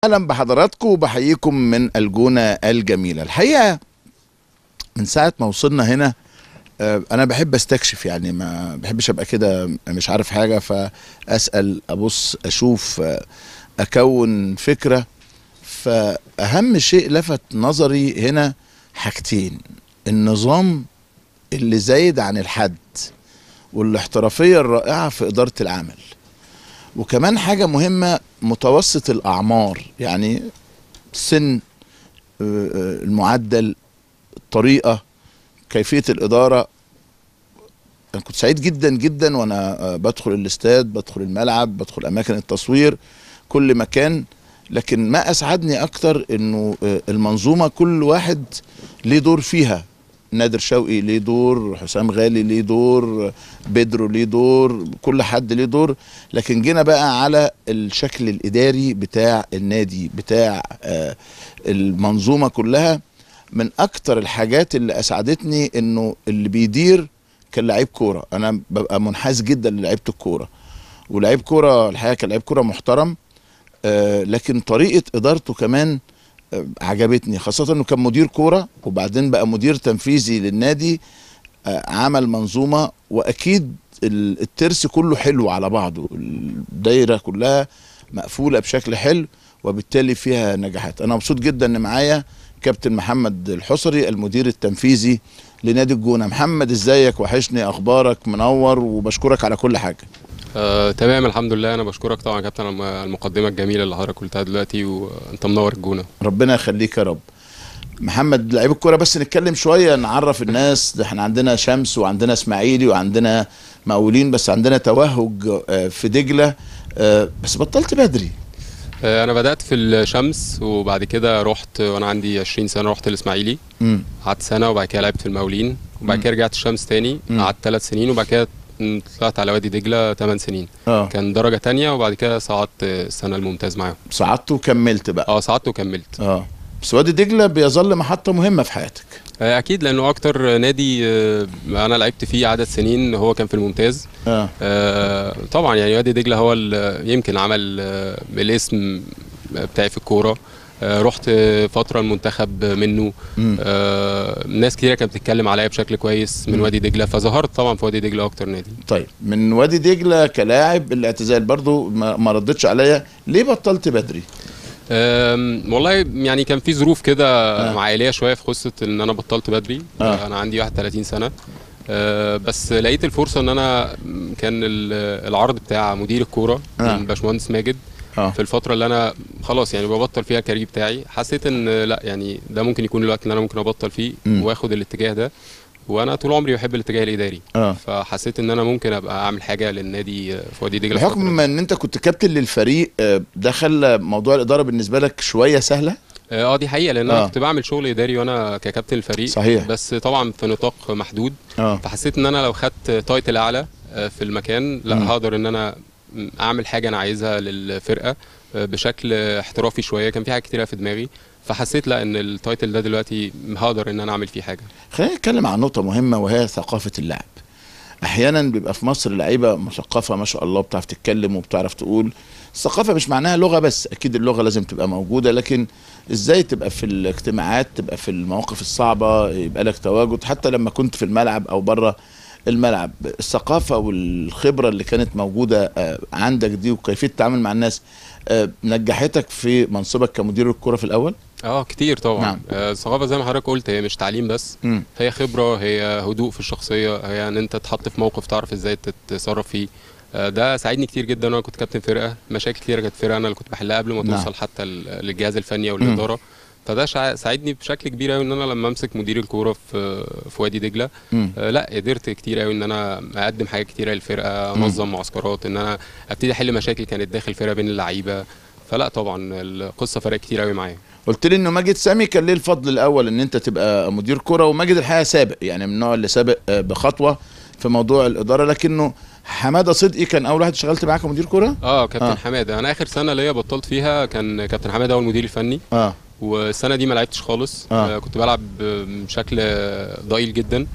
اهلا بحضراتكم وبحييكم من الجونه الجميله الحقيقه من ساعه ما وصلنا هنا آه، انا بحب استكشف يعني ما بحبش ابقى كده مش عارف حاجه فاسال ابص اشوف آه، اكون فكره فاهم شيء لفت نظري هنا حاجتين النظام اللي زايد عن الحد والاحترافيه الرائعه في اداره العمل وكمان حاجه مهمه متوسط الاعمار يعني سن آه، آه، المعدل الطريقه كيفيه الاداره انا كنت سعيد جدا جدا وانا آه، بدخل الاستاد بدخل الملعب بدخل اماكن التصوير كل مكان لكن ما اسعدني اكتر انه آه، المنظومه كل واحد ليه دور فيها نادر شوقي ليه دور حسام غالي ليه دور بيدرو ليه دور كل حد ليه دور لكن جينا بقى على الشكل الاداري بتاع النادي بتاع آه، المنظومه كلها من اكتر الحاجات اللي اسعدتني انه اللي بيدير كان لعيب كوره انا ببقى منحاز جدا للعيبه الكوره ولعيب كوره الحقيقه كان لعيب كوره محترم آه، لكن طريقه ادارته كمان آه، عجبتني خاصه انه كان مدير كوره وبعدين بقى مدير تنفيذي للنادي آه، عمل منظومه واكيد ال- الترس كله حلو على بعضه الدايره كلها مقفوله بشكل حلو وبالتالي فيها نجاحات انا مبسوط جدا ان معايا كابتن محمد الحصري المدير التنفيذي لنادي الجونه محمد ازيك وحشني اخبارك منور وبشكرك على كل حاجه آه، تمام الحمد لله انا بشكرك طبعا يا كابتن على الم- المقدمه الجميله اللي حضرتك قلتها دلوقتي وانت منور الجونه ربنا يخليك يا رب محمد لعيب الكوره بس نتكلم شويه نعرف الناس ده احنا عندنا شمس وعندنا اسماعيلي وعندنا مقاولين بس عندنا توهج آه، في دجله آه، بس بطلت بدري آه، انا بدات في الشمس وبعد كده رحت وانا عندي 20 سنه رحت الاسماعيلي مم. قعدت سنه وبعد كده لعبت في المقاولين وبعد كده رجعت الشمس تاني مم. قعدت ثلاث سنين وبعد كده طلعت على وادي دجله 8 سنين اه كان درجه تانية وبعد كده صعدت السنه الممتاز معاهم صعدت وكملت بقى اه صعدت وكملت اه بس وادي دجله بيظل محطه مهمه في حياتك آه، اكيد لانه اكتر نادي آه، انا لعبت فيه عدد سنين هو كان في الممتاز اه آه، طبعا يعني وادي دجله هو ال- يمكن عمل آه، الاسم بتاعي في الكوره آه، رحت فتره المنتخب منه مم. آه، ناس كتيره كانت بتتكلم عليا بشكل كويس من مم. وادي دجله فظهرت طبعا في وادي دجله اكتر نادي طيب من وادي دجله كلاعب الاعتزال برضو ما ما ردتش عليا ليه بطلت بدري أم، والله يعني كان في ظروف كده آه. عائليه شويه في قصه ان انا بطلت بدري آه. انا عندي 31 سنه أه، بس لقيت الفرصه ان انا م، كان ال- العرض بتاع مدير الكوره آه. من باشمهندس ماجد اه في الفتره اللي انا خلاص يعني ببطل فيها الكارير بتاعي حسيت ان لا يعني ده ممكن يكون الوقت اللي انا ممكن ابطل فيه مم. واخد الاتجاه ده وانا طول عمري بحب الاتجاه الاداري اه فحسيت ان انا ممكن ابقى اعمل حاجه للنادي في وادي دجله الفترة بحكم دي. ان انت كنت كابتن للفريق آه، ده خلى موضوع الاداره بالنسبه لك شويه سهله اه آه، دي حقيقه لان آه. انا كنت بعمل شغل اداري وانا ككابتن الفريق صحيح. بس طبعا في نطاق محدود اه فحسيت ان انا لو خدت تايتل اعلى آه، في المكان لا مم. هقدر ان انا م، اعمل حاجه انا عايزها للفرقه آه، بشكل احترافي شويه كان في حاجات كتيره في دماغي فحسيت لا ان التايتل ده دلوقتي هقدر ان انا اعمل فيه حاجه خلينا نتكلم عن نقطة مهمة وهي ثقافة اللعب. أحيانا بيبقى في مصر لعيبة مثقفة ما شاء الله بتعرف تتكلم وبتعرف تقول. الثقافة مش معناها لغة بس، أكيد اللغة لازم تبقى موجودة لكن إزاي تبقى في الاجتماعات تبقى في المواقف الصعبة يبقى لك تواجد حتى لما كنت في الملعب أو بره الملعب. الثقافة والخبرة اللي كانت موجودة آه، عندك دي وكيفية التعامل مع الناس آه، نجحتك في منصبك كمدير الكرة في الأول؟ اه كتير طبعا نعم. آه، الثقافه زي ما حضرتك قلت هي مش تعليم بس مم. هي خبره هي هدوء في الشخصيه هي ان انت تتحط في موقف تعرف ازاي تتصرف فيه آه، ده ساعدني كتير جدا وانا كنت كابتن فرقه مشاكل كتيره كانت فرقه انا اللي كنت بحلها قبل ما نعم. توصل حتى ل- للجهاز الفني او الاداره فده شع- ساعدني بشكل كبير قوي ان انا لما امسك مدير الكوره في في وادي دجله مم. آه، لا قدرت كتير قوي ان انا اقدم حاجات كتيره للفرقه انظم معسكرات ان انا ابتدي احل مشاكل كانت داخل الفرقه بين اللعيبه فلا طبعا القصه فرقت كتير قوي معايا قلت لي انه ماجد سامي كان ليه الفضل الاول ان انت تبقى مدير كرة وماجد الحقيقه سابق يعني من النوع اللي سابق آه، بخطوه في موضوع الاداره لكنه حماده صدقي كان اول واحد اشتغلت معاه كمدير كرة اه كابتن آه. آه. حماده انا اخر سنه ليا بطلت فيها كان كابتن حماده هو المدير الفني اه والسنه دي ما لعبتش خالص آه. آه. كنت بلعب بشكل ضئيل جدا اه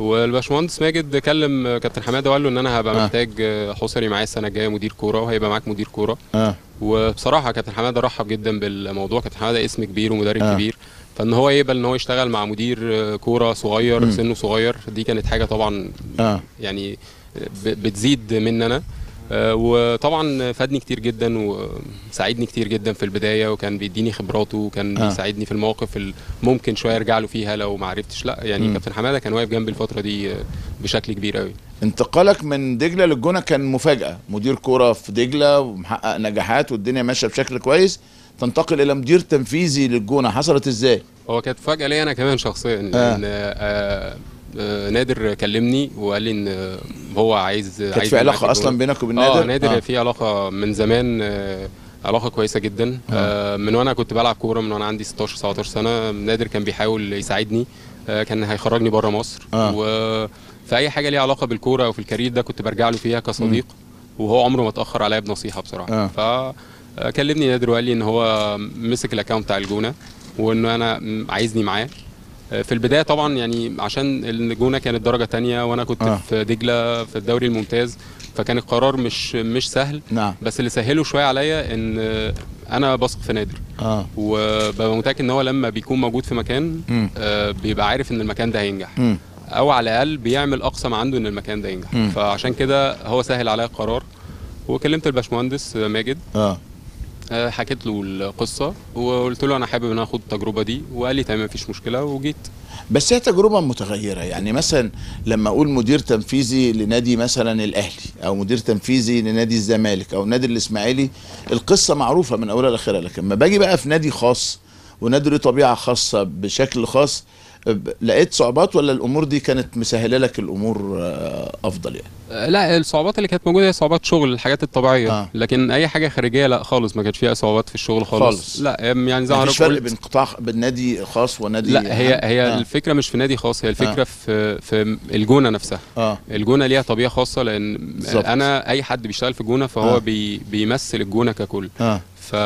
والباشمهندس ماجد كلم كابتن حماده وقال له ان انا هبقى آه. محتاج حصري معايا السنه الجايه مدير كوره وهيبقى معاك مدير كوره اه وبصراحه كابتن حماده رحب جدا بالموضوع كابتن حماده اسم كبير ومدرب آه. آه. كبير فان هو يقبل ان هو يشتغل مع مدير آه، كوره صغير مم. سنه صغير دي كانت حاجه طبعا اه يعني ب- بتزيد مننا آه، وطبعا فادني كتير جدا وساعدني كتير جدا في البدايه وكان بيديني خبراته وكان آه. بيساعدني في المواقف اللي ممكن شويه ارجع له فيها لو ما عرفتش لا يعني مم. كابتن حماده كان واقف جنبي الفتره دي آه، بشكل كبير قوي انتقالك من دجله للجونه كان مفاجاه مدير كوره في دجله ومحقق نجاحات والدنيا ماشيه بشكل كويس تنتقل الى مدير تنفيذي للجونه حصلت ازاي هو كانت فجأة ليا أنا كمان شخصيا آه. لأن آه آه نادر كلمني وقال لي إن آه، هو عايز كانت عايز في معاك علاقه اصلا الجونة. بينك وبين اه نادر نادر في علاقة من زمان آه علاقة كويسة جدا آه من وأنا كنت بلعب كورة من وأنا عندي 16 17 سنة نادر كان بيحاول يساعدني آه كان هيخرجني بره مصر آه. وفي أي حاجة ليها علاقة بالكورة أو في الكارير ده كنت برجع له فيها كصديق وهو عمره ما اتأخر عليا بنصيحة بصراحة آه. ف آه، كلمني نادر وقال لي ان هو مسك الاكونت بتاع الجونه وانه انا م- عايزني معاه آه، في البدايه طبعا يعني عشان الجونه كانت درجه تانية وانا كنت آه. آه. في دجله في الدوري الممتاز فكان القرار مش مش سهل نعم بس اللي سهله شويه عليا ان آه، انا بثق في نادر اه وببقى متاكد ان هو لما بيكون موجود في مكان مم. آه، بيبقى عارف ان المكان ده هينجح مم. او على الاقل بيعمل اقصى ما عنده ان المكان ده ينجح مم. فعشان كده هو سهل عليا القرار وكلمت الباشمهندس آه، ماجد اه آه، حكيت له القصه وقلت له انا حابب ان أنا اخد التجربه دي وقال لي تمام مفيش مشكله وجيت بس هي تجربه متغيره يعني مثلا لما اقول مدير تنفيذي لنادي مثلا الاهلي او مدير تنفيذي لنادي الزمالك او نادي الاسماعيلي القصه معروفه من اولها لاخرها لكن لما باجي بقى في نادي خاص ونادي له طبيعه خاصه بشكل خاص ب- لقيت صعوبات ولا الامور دي كانت مسهله لك الامور آه، افضل يعني آه، لا الصعوبات اللي كانت موجوده هي صعوبات شغل الحاجات الطبيعيه آه. آه. لكن اي حاجه خارجيه لا خالص ما كانش فيها صعوبات في الشغل خالص, خالص. لا آم، يعني زي ما مفيش حضرتك فرق قلت بين قطاع بين نادي خاص ونادي لا هي عام؟ هي آه. الفكره مش في نادي خاص هي الفكره آه. آه. في في الجونه نفسها اه الجونه ليها طبيعه خاصه لان بالظبط. انا اي حد بيشتغل في الجونه فهو آه. آه. بي بيمثل الجونه ككل اه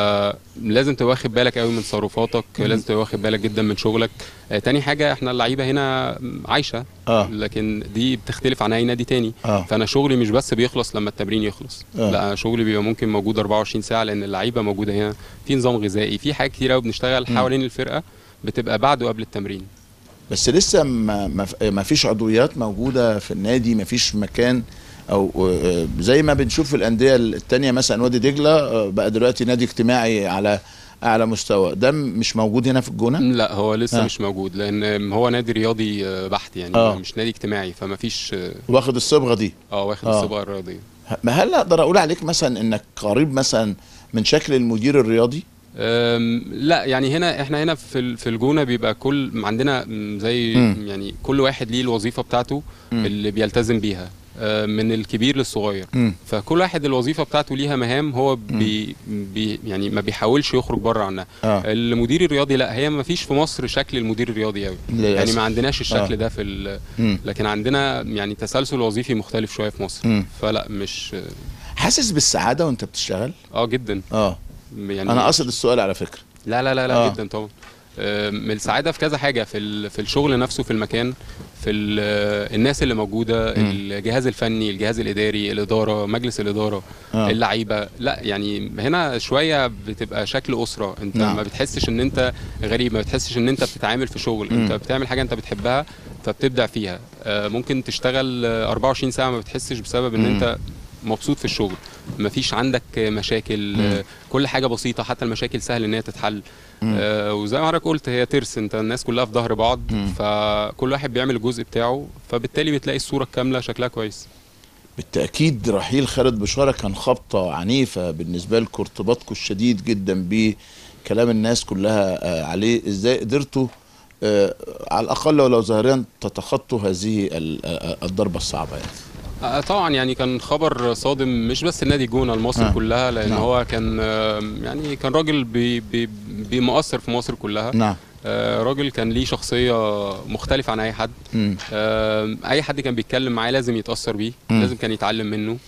فلازم تبقى واخد بالك قوي من تصرفاتك لازم تبقى واخد بالك جدا من شغلك آه تاني حاجه احنا اللعيبه هنا عايشه اه لكن دي بتختلف عن اي نادي تاني اه فانا شغلي مش بس بيخلص لما التمرين يخلص آه. لا شغلي بيبقى ممكن موجود 24 ساعه لان اللعيبه موجوده هنا في نظام غذائي في حاجات كتير قوي بنشتغل مم. حوالين الفرقه بتبقى بعد وقبل التمرين بس لسه ما, ما, ما فيش عضويات موجوده في النادي ما فيش مكان او آه، زي ما بنشوف في الانديه التانية مثلا وادي دجله آه، بقى دلوقتي نادي اجتماعي على اعلى مستوى ده م- مش موجود هنا في الجونه لا هو لسه آه. آه. مش موجود لان هو نادي رياضي آه، بحت يعني آه. آه. مش نادي اجتماعي فما فيش اه واخد الصبغه دي آه، واخد آه. الصبغه الرياضيه ما هل اقدر اقول عليك مثلا انك قريب مثلا من شكل المدير الرياضي أم، لا يعني هنا احنا هنا في ال- في الجونه بيبقى كل عندنا م، زي مم. يعني كل واحد ليه الوظيفه بتاعته مم. اللي بيلتزم بيها أه، من الكبير للصغير مم. فكل واحد الوظيفه بتاعته ليها مهام هو بي بي يعني ما بيحاولش يخرج بره عنها اه المدير الرياضي لا هي ما فيش في مصر شكل المدير الرياضي قوي يعني للأسف. ما عندناش الشكل آه. ده في ال- مم. لكن عندنا يعني تسلسل وظيفي مختلف شويه في مصر مم. فلا مش حاسس بالسعاده وانت بتشتغل اه جدا اه يعني انا قصد السؤال على فكره لا لا لا لا آه. آه. جدا طبعا آه، من السعاده في كذا حاجه في ال- في الشغل نفسه في المكان في ال- آه، الناس اللي موجوده مم. الجهاز الفني الجهاز الاداري الاداره مجلس الاداره آه. اللعيبه لا يعني هنا شويه بتبقى شكل اسره انت نعم. ما بتحسش ان انت غريب ما بتحسش ان انت بتتعامل في شغل مم. انت بتعمل حاجه انت بتحبها فبتبدع فيها آه، ممكن تشتغل آه، 24 ساعه ما بتحسش بسبب ان مم. انت مبسوط في الشغل مفيش عندك مشاكل مم. آه، كل حاجه بسيطه حتى المشاكل سهل ان هي تتحل مم. آه وزي ما حضرتك قلت هي ترس انت الناس كلها في ظهر بعض مم. فكل واحد بيعمل الجزء بتاعه فبالتالي بتلاقي الصوره الكامله شكلها كويس بالتأكيد رحيل خالد بشارة كان خبطة عنيفة بالنسبة لكم ارتباطكم الشديد جدا بكلام الناس كلها آه، عليه ازاي قدرتوا آه، على الأقل ولو ظاهريا تتخطوا هذه ال- آه، الضربة الصعبة يعني آه طبعا يعني كان خبر صادم مش بس النادي الجونه لمصر آه. آه. كلها لان نعم. هو كان آه يعني كان راجل بي بي بي مؤثر في مصر كلها نعم آه راجل كان ليه شخصيه مختلفه عن اي حد مم. آه اي حد كان بيتكلم معاه لازم يتاثر بيه مم. لازم كان يتعلم منه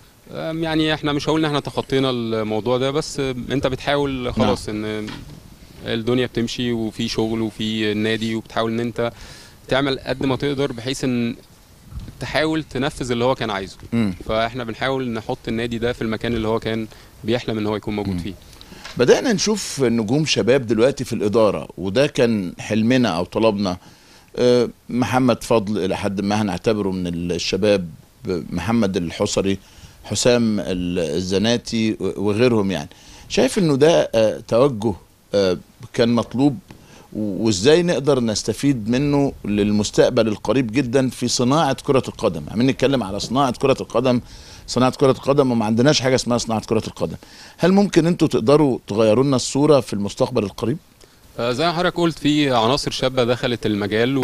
آم، يعني احنا مش هقول ان احنا تخطينا الموضوع ده بس آه، انت بتحاول خلاص ان الدنيا بتمشي وفي شغل وفي النادي وبتحاول ان انت تعمل قد ما تقدر بحيث ان تحاول تنفذ اللي هو كان عايزه مم. فاحنا بنحاول نحط النادي ده في المكان اللي هو كان بيحلم ان هو يكون موجود مم. فيه بدأنا نشوف نجوم شباب دلوقتي في الإدارة وده كان حلمنا أو طلبنا آه، محمد فضل إلى حد ما هنعتبره من الشباب محمد الحصري حسام ال- الزناتي وغيرهم يعني شايف انه ده آه، توجه آه، كان مطلوب و- وازاي نقدر نستفيد منه للمستقبل القريب جدا في صناعة كرة القدم عمالين نتكلم على صناعة كرة القدم صناعة كرة القدم وما عندناش حاجة اسمها صناعة كرة القدم هل ممكن انتوا تقدروا تغيروا لنا الصورة في المستقبل القريب؟ آه، زي ما حضرتك قلت في عناصر شابه دخلت المجال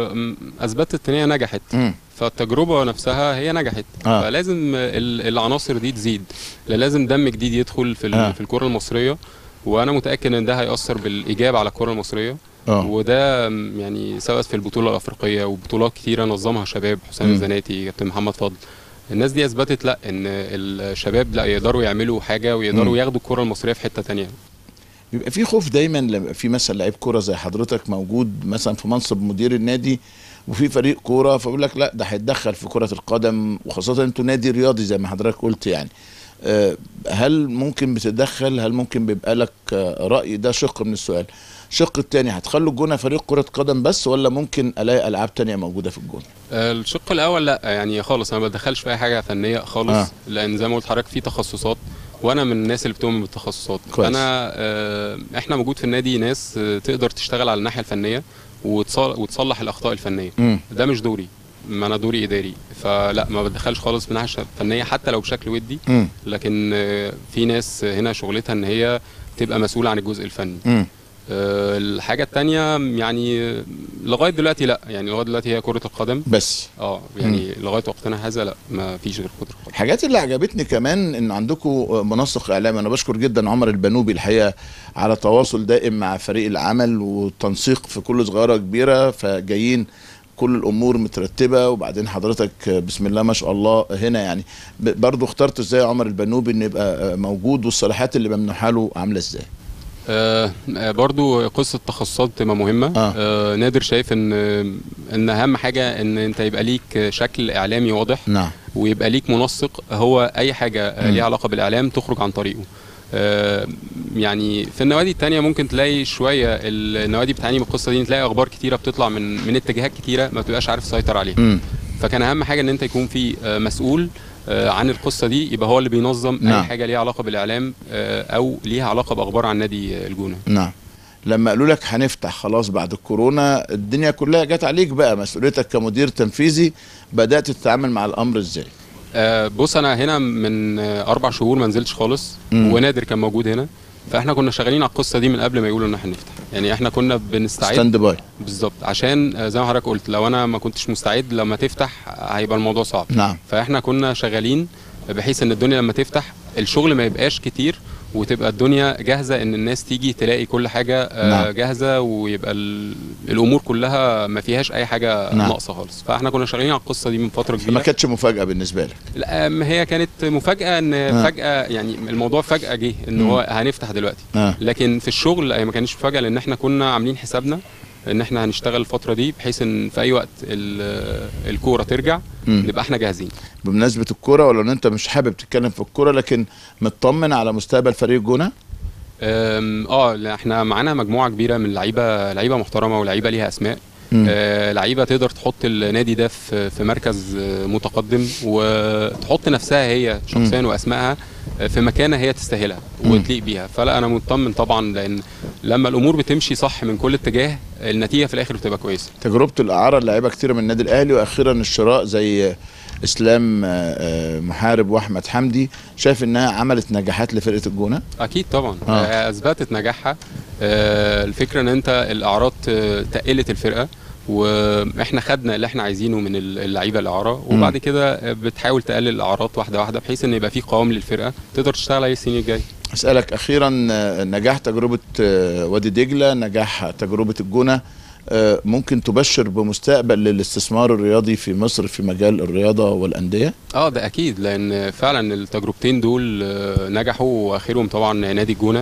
واثبتت ان هي نجحت مم. فالتجربه نفسها هي نجحت آه. فلازم ال- العناصر دي تزيد لازم دم جديد يدخل في ال- آه. في الكره المصريه وانا متاكد ان ده هياثر بالايجاب على الكره المصريه اه وده م- يعني سبب في البطوله الافريقيه وبطولات كتيره نظمها شباب حسام مم. الزناتي كابتن محمد فضل الناس دي اثبتت لا ان الشباب لا يقدروا يعملوا حاجه ويقدروا مم. ياخدوا الكره المصريه في حته تانية بيبقى في خوف دايما لما في مثلا لعيب كوره زي حضرتك موجود مثلا في منصب مدير النادي وفي فريق كوره فيقول لك لا ده هيتدخل في كره القدم وخاصه انتوا نادي رياضي زي ما حضرتك قلت يعني آه، هل ممكن بتتدخل هل ممكن بيبقى لك آه، راي ده شق من السؤال الشق الثاني هتخلوا الجونه فريق كره قدم بس ولا ممكن الاقي العاب تانية موجوده في الجونه الشق الاول لا يعني خالص انا ما بدخلش في اي حاجه فنيه خالص آه. آه. لان زي ما قلت حضرتك في تخصصات وانا من الناس اللي بتؤمن بالتخصصات كويس. انا آه احنا موجود في النادي ناس آه تقدر تشتغل على الناحيه الفنيه وتصل- وتصلح الاخطاء الفنيه امم ده مش دوري ما انا دوري اداري فلا ما بتدخلش خالص من ناحيه فنيه حتى لو بشكل ودي امم لكن آه، في ناس هنا شغلتها ان هي تبقى مسؤوله عن الجزء الفني امم آه، الحاجه التانية يعني آه، لغايه دلوقتي لا يعني لغايه دلوقتي هي كره القدم بس اه يعني لغايه وقتنا هذا لا ما فيش غير كره القدم الحاجات اللي عجبتني كمان ان عندكم منسق اعلامي انا بشكر جدا عمر البنوبي الحقيقه على تواصل دائم مع فريق العمل وتنسيق في كل صغيره كبيره فجايين كل الامور مترتبه وبعدين حضرتك بسم الله ما شاء الله هنا يعني ب- برضو اخترت ازاي عمر البنوبي انه يبقى موجود والصلاحيات اللي ممنوحه له عامله ازاي آه آه، برضو قصه التخصصات بتبقى مهمه آه. آه نادر شايف ان ان اهم حاجه ان انت يبقى ليك شكل اعلامي واضح نعم ويبقى ليك منسق هو اي حاجه آه، مم. ليها علاقه بالاعلام تخرج عن طريقه آه، يعني في النوادي التانية ممكن تلاقي شوية النوادي بتعاني من القصة دي تلاقي أخبار كتيرة بتطلع من من اتجاهات كتيرة ما بتبقاش عارف تسيطر عليها امم فكان أهم حاجة إن أنت يكون في آه، مسؤول آه، عن القصة دي يبقى هو اللي بينظم نعم. أي حاجة ليها علاقة بالإعلام آه، أو ليها علاقة بأخبار عن نادي آه، الجونة نعم لما قالوا لك هنفتح خلاص بعد الكورونا الدنيا كلها جت عليك بقى مسؤوليتك كمدير تنفيذي بدات تتعامل مع الامر ازاي آه، بص انا هنا من آه، اربع شهور ما نزلتش خالص مم. ونادر كان موجود هنا فاحنا كنا شغالين على القصه دي من قبل ما يقولوا ان احنا نفتح يعني احنا كنا بنستعد ستاند باي بالظبط عشان آه، زي ما حضرتك قلت لو انا ما كنتش مستعد لما تفتح هيبقى الموضوع صعب نعم فاحنا كنا شغالين بحيث ان الدنيا لما تفتح الشغل ما يبقاش كتير وتبقى الدنيا جاهزه ان الناس تيجي تلاقي كل حاجه آه، نعم. جاهزه ويبقى ال- الامور كلها ما فيهاش اي حاجه نعم. ناقصه خالص فاحنا كنا شغالين على القصه دي من فتره كبيره ما كانتش مفاجاه بالنسبه لك لا ما هي كانت مفاجأة ان آه. فجأة يعني الموضوع فجأة جه ان مم. هو هنفتح دلوقتي اه لكن في الشغل هي ما كانش مفاجأة لان احنا كنا عاملين حسابنا ان احنا هنشتغل الفترة دي بحيث ان في اي وقت ال- الكورة ترجع مم. نبقى احنا جاهزين بمناسبه الكوره ولا ان انت مش حابب تتكلم في الكوره لكن مطمن على مستقبل فريق جونه أم، اه لا، احنا معانا مجموعة كبيرة من لعيبة لعيبة محترمة ولعيبة ليها اسماء مم. آه، لعيبه تقدر تحط النادي ده في في مركز آه، متقدم وتحط نفسها هي شخصيا واسمائها آه، في مكانه هي تستاهلها مم. وتليق بيها فلا انا مطمن طبعا لان لما الامور بتمشي صح من كل اتجاه النتيجه في الاخر بتبقى كويسه تجربه الاعاره لعيبه كتير من النادي الاهلي واخيرا الشراء زي اسلام آه، آه، محارب واحمد حمدي شايف انها عملت نجاحات لفرقه الجونه اكيد طبعا آه. آه. اثبتت نجاحها آه، الفكره ان انت الاعراض آه، تقلت الفرقه واحنا خدنا اللي احنا عايزينه من اللعيبه الاعاره مم. وبعد كده آه، بتحاول تقلل الاعراض واحده واحده بحيث ان يبقى في قوام للفرقه تقدر تشتغل عليه السنين الجايه اسالك اخيرا آه، نجاح تجربه آه، وادي دجله نجاح تجربه الجونه آه، ممكن تبشر بمستقبل للاستثمار الرياضي في مصر في مجال الرياضه والانديه اه ده اكيد لان فعلا التجربتين دول آه، نجحوا واخرهم طبعا نادي الجونه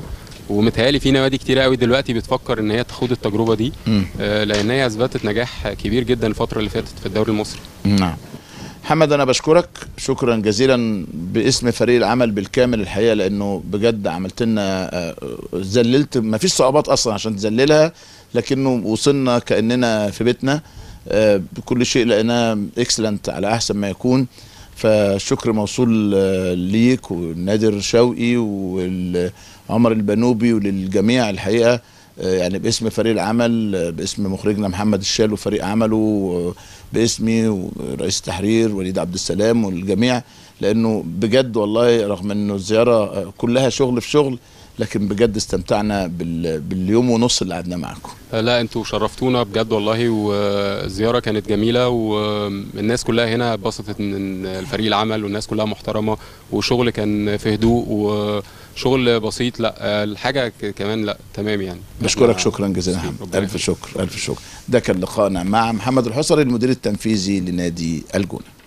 ومتهيألي في نوادي كتير قوي دلوقتي بتفكر ان هي تخوض التجربه دي مم. آه، لان هي اثبتت نجاح كبير جدا الفتره اللي فاتت في الدوري المصري نعم محمد انا بشكرك شكرا جزيلا باسم فريق العمل بالكامل الحقيقه لانه بجد عملت لنا آه، ذللت ما فيش صعوبات اصلا عشان تذللها لكنه وصلنا كاننا في بيتنا آه، بكل شيء لقيناه اكسلنت على احسن ما يكون فالشكر موصول آه، ليك ونادر شوقي وعمر البنوبي وللجميع الحقيقه آه، يعني باسم فريق العمل آه، باسم مخرجنا محمد الشال وفريق عمله آه، باسمي ورئيس التحرير وليد عبد السلام والجميع لانه بجد والله رغم انه الزياره آه، كلها شغل في شغل لكن بجد استمتعنا بال- باليوم ونص اللي قعدنا معاكم آه، لا انتوا شرفتونا بجد والله والزياره كانت جميله والناس كلها هنا اتبسطت من الفريق العمل والناس كلها محترمه وشغل كان في هدوء وشغل بسيط لا آه، الحاجه ك- كمان لا تمام يعني بشكرك إحنا- شكرا جزيلا يا ربنا محمد الف يخليك. شكر الف شكر ده كان لقائنا مع محمد الحصري المدير التنفيذي لنادي الجونه